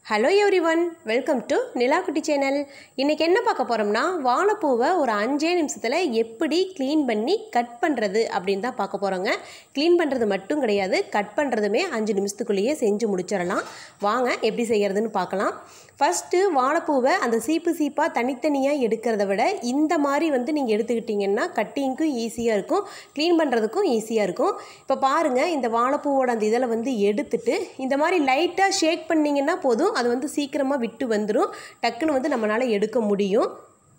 hello everyone welcome to Nilakutti channel இன்றைக்கி என்ன பார்க்க போகிறோம்னா வாழைப்பூவை ஒரு அஞ்சே நிமிஷத்தில் எப்படி க்ளீன் பண்ணி கட் பண்ணுறது அப்படின்னு தான் பார்க்க போகிறோங்க க்ளீன் பண்ணுறது மட்டும் கிடையாது கட் பண்ணுறதுமே அஞ்சு நிமிஷத்துக்குள்ளேயே செஞ்சு முடிச்சிடலாம் வாங்க எப்படி செய்கிறதுன்னு பார்க்கலாம் ஃபஸ்ட்டு வாழைப்பூவை அந்த சீப்பு சீப்பாக தனித்தனியாக எடுக்கிறத விட இந்த மாதிரி வந்து நீங்கள் எடுத்துக்கிட்டிங்கன்னா கட்டிங்க்கும் ஈஸியாக இருக்கும் க்ளீன் பண்ணுறதுக்கும் ஈஸியாக இருக்கும் இப்போ பாருங்கள் இந்த வாழைப்பூவோட அந்த இதில் வந்து எடுத்துட்டு இந்த மாதிரி லைட்டாக ஷேக் பண்ணிங்கன்னா போதும் அது வந்து சீக்கிரமாக விட்டு வந்துடும் டக்குன்னு வந்து நம்மளால் எடுக்க முடியும்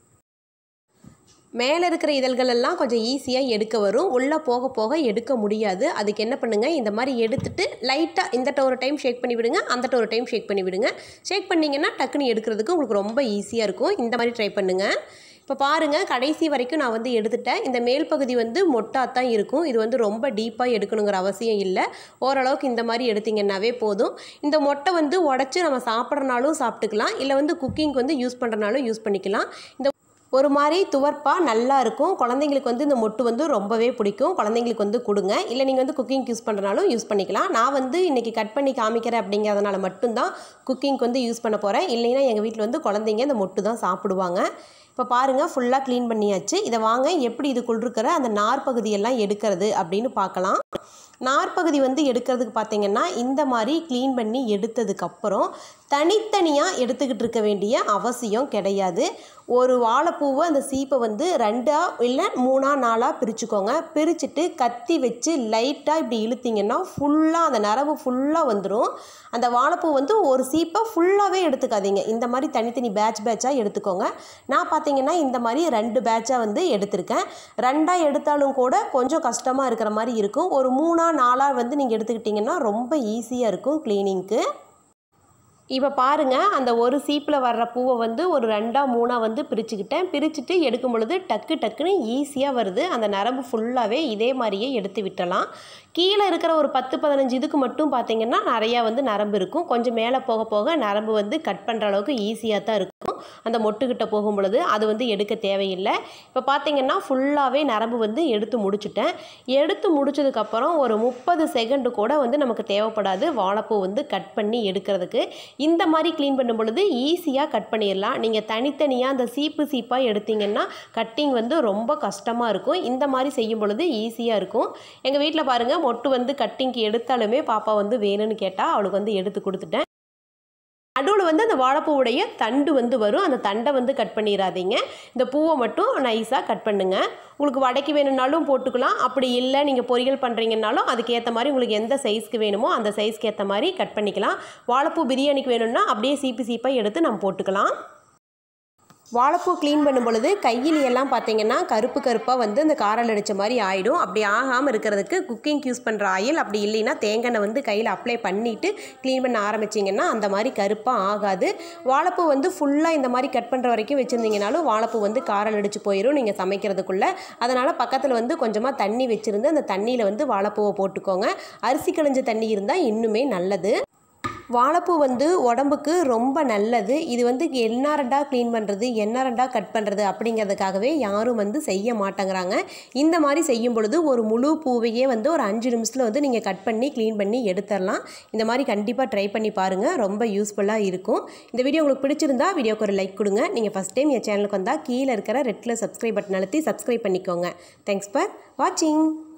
மேலே இருக்கிற இதழ்கள் எல்லாம் கொஞ்சம் ஈஸியாக எடுக்க வரும் உள்ளே போக போக எடுக்க முடியாது அதுக்கு என்ன பண்ணுங்கள் இந்த மாதிரி எடுத்துட்டு லைட்டாக இந்தட்ட ஒரு டைம் ஷேக் பண்ணி விடுங்க அந்தட்ட ஒரு டைம் ஷேக் பண்ணி விடுங்க ஷேக் பண்ணிங்கன்னா டக்குன்னு எடுக்கிறதுக்கு உங்களுக்கு ரொம்ப ஈஸியாக இருக்கும் இந்த மாதிரி ட்ரை பண்ணுங்கள் இப்போ பாருங்கள் கடைசி வரைக்கும் நான் வந்து எடுத்துட்டேன் இந்த மேல் பகுதி வந்து மொட்டாக தான் இருக்கும் இது வந்து ரொம்ப டீப்பாக எடுக்கணுங்கிற அவசியம் இல்லை ஓரளவுக்கு இந்த மாதிரி எடுத்திங்கன்னாவே போதும் இந்த மொட்டை வந்து உடச்சி நம்ம சாப்பிட்றனாலும் சாப்பிட்டுக்கலாம் இல்லை வந்து குக்கிங்க்கு வந்து யூஸ் பண்ணுறனாலும் யூஸ் பண்ணிக்கலாம் இந்த ஒரு மாதிரி துவர்ப்பாக நல்லா இருக்கும் குழந்தைங்களுக்கு வந்து இந்த மொட்டு வந்து ரொம்பவே பிடிக்கும் குழந்தைங்களுக்கு வந்து கொடுங்க இல்லை நீங்கள் வந்து குக்கிங் யூஸ் பண்ணுறனாலும் யூஸ் பண்ணிக்கலாம் நான் வந்து இன்றைக்கி கட் பண்ணி காமிக்கிறேன் அப்படிங்கிறதுனால மட்டும்தான் குக்கிங்க்கு வந்து யூஸ் பண்ண போகிறேன் இல்லைன்னா எங்கள் வீட்டில் வந்து குழந்தைங்க இந்த மொட்டு தான் சாப்பிடுவாங்க இப்போ பாருங்கள் ஃபுல்லாக க்ளீன் பண்ணியாச்சு இதை வாங்க எப்படி இதுக்குள் இருக்கிற அந்த நார் பகுதியெல்லாம் எடுக்கிறது அப்படின்னு பார்க்கலாம் நார்பகுதி வந்து எடுக்கிறதுக்கு பார்த்தீங்கன்னா இந்த மாதிரி க்ளீன் பண்ணி எடுத்ததுக்கப்புறம் தனித்தனியாக எடுத்துக்கிட்டு இருக்க வேண்டிய அவசியம் கிடையாது ஒரு வாழைப்பூவை அந்த சீப்பை வந்து ரெண்டாக இல்லை மூணாக நாளாக பிரிச்சுக்கோங்க பிரிச்சுட்டு கத்தி வச்சு லைட்டாக இப்படி இழுத்தீங்கன்னா ஃபுல்லாக அந்த நரம்பு ஃபுல்லாக வந்துடும் அந்த வாழைப்பூ வந்து ஒரு சீப்பை ஃபுல்லாகவே எடுத்துக்காதீங்க இந்த மாதிரி தனித்தனி பேட்ச் பேட்சாக எடுத்துக்கோங்க நான் பார்த்தீங்கன்னா இந்த மாதிரி ரெண்டு பேட்சாக வந்து எடுத்திருக்கேன் ரெண்டாக எடுத்தாலும் கூட கொஞ்சம் கஷ்டமாக இருக்கிற மாதிரி இருக்கும் ஒரு மூணாக நாளாக வந்து நீங்கள் எடுத்துக்கிட்டிங்கன்னா ரொம்ப ஈஸியாக இருக்கும் க்ளீனிங்க்கு இப்போ பாருங்கள் அந்த ஒரு சீப்பில் வர்ற பூவை வந்து ஒரு ரெண்டாக மூணாக வந்து பிரிச்சுக்கிட்டேன் பிரிச்சுட்டு எடுக்கும் பொழுது டக்கு டக்குன்னு ஈஸியாக வருது அந்த நரம்பு ஃபுல்லாகவே இதே மாதிரியே எடுத்து விட்டலாம் கீழே இருக்கிற ஒரு பத்து பதினஞ்சு இதுக்கு மட்டும் பார்த்திங்கன்னா நிறையா வந்து நரம்பு இருக்கும் கொஞ்சம் மேலே போக போக நரம்பு வந்து கட் பண்ணுற அளவுக்கு ஈஸியாக தான் இருக்கும் அந்த மொட்டுக்கிட்ட போகும் பொழுது அது வந்து எடுக்க தேவையில்லை இப்போ பார்த்திங்கன்னா ஃபுல்லாகவே நரம்பு வந்து எடுத்து முடிச்சுட்டேன் எடுத்து முடிச்சதுக்கப்புறம் ஒரு முப்பது செகண்டு கூட வந்து நமக்கு தேவைப்படாது வாழைப்பூ வந்து கட் பண்ணி எடுக்கிறதுக்கு இந்த மாதிரி க்ளீன் பண்ணும் பொழுது ஈஸியாக கட் பண்ணிடலாம் நீங்கள் தனித்தனியாக அந்த சீப்பு சீப்பாக எடுத்திங்கன்னா கட்டிங் வந்து ரொம்ப கஷ்டமாக இருக்கும் இந்த மாதிரி செய்யும் பொழுது ஈஸியாக இருக்கும் எங்கள் வீட்டில் பாருங்கள் மொட்டு வந்து கட்டிங்க்கு எடுத்தாலுமே பாப்பா வந்து வேணும்னு கேட்டால் அவளுக்கு வந்து எடுத்து கொடுத்துட்டேன் நடுவில் வந்து அந்த வாழைப்பூவுடைய தண்டு வந்து வரும் அந்த தண்டை வந்து கட் பண்ணிடாதீங்க இந்த பூவை மட்டும் நைஸாக கட் பண்ணுங்கள் உங்களுக்கு வடைக்கு வேணும்னாலும் போட்டுக்கலாம் அப்படி இல்லை நீங்கள் பொரியல் பண்ணுறீங்கனாலும் அதுக்கேற்ற மாதிரி உங்களுக்கு எந்த சைஸ்க்கு வேணுமோ அந்த சைஸ்க்கு ஏற்ற மாதிரி கட் பண்ணிக்கலாம் வாழைப்பூ பிரியாணிக்கு வேணும்னா அப்படியே சீப்பு சீப்பாக எடுத்து நம்ம போட்டுக்கலாம் வாழைப்பூ க்ளீன் பண்ணும் பொழுது கையில் எல்லாம் பார்த்தீங்கன்னா கருப்பு கருப்பாக வந்து அந்த காரல் அடித்த மாதிரி ஆகிடும் அப்படி ஆகாமல் இருக்கிறதுக்கு குக்கிங் யூஸ் பண்ணுற ஆயில் அப்படி இல்லைன்னா தேங்காய் வந்து கையில் அப்ளை பண்ணிவிட்டு க்ளீன் பண்ண ஆரம்பிச்சிங்கன்னா அந்த மாதிரி கருப்பாக ஆகாது வாழைப்பூ வந்து ஃபுல்லாக இந்த மாதிரி கட் பண்ணுற வரைக்கும் வச்சுருந்தீங்கனாலும் வாழைப்பூ வந்து காரல் அடித்து போயிடும் நீங்கள் சமைக்கிறதுக்குள்ளே அதனால் பக்கத்தில் வந்து கொஞ்சமாக தண்ணி வச்சுருந்து அந்த தண்ணியில் வந்து வாழைப்பூவை போட்டுக்கோங்க அரிசி கழிஞ்ச தண்ணி இருந்தால் இன்னுமே நல்லது வாழைப்பூ வந்து உடம்புக்கு ரொம்ப நல்லது இது வந்து என்ன ரெண்டாக க்ளீன் பண்ணுறது என்ன ரெண்டாக கட் பண்ணுறது அப்படிங்கிறதுக்காகவே யாரும் வந்து செய்ய மாட்டேங்கிறாங்க இந்த மாதிரி செய்யும் பொழுது ஒரு முழு பூவையே வந்து ஒரு அஞ்சு நிமிஷத்தில் வந்து நீங்கள் கட் பண்ணி க்ளீன் பண்ணி எடுத்துடலாம் இந்த மாதிரி கண்டிப்பாக ட்ரை பண்ணி பாருங்கள் ரொம்ப யூஸ்ஃபுல்லாக இருக்கும் இந்த வீடியோ உங்களுக்கு பிடிச்சிருந்தா வீடியோக்கு ஒரு லைக் கொடுங்க நீங்கள் ஃபஸ்ட் டைம் என் சேனலுக்கு வந்தால் கீழே இருக்கிற ரெட்டில் சப்ஸ்கிரைப் பட்டன் அழுத்தி சப்ஸ்கிரைப் பண்ணிக்கோங்க தேங்க்ஸ் ஃபார் வாட்சிங்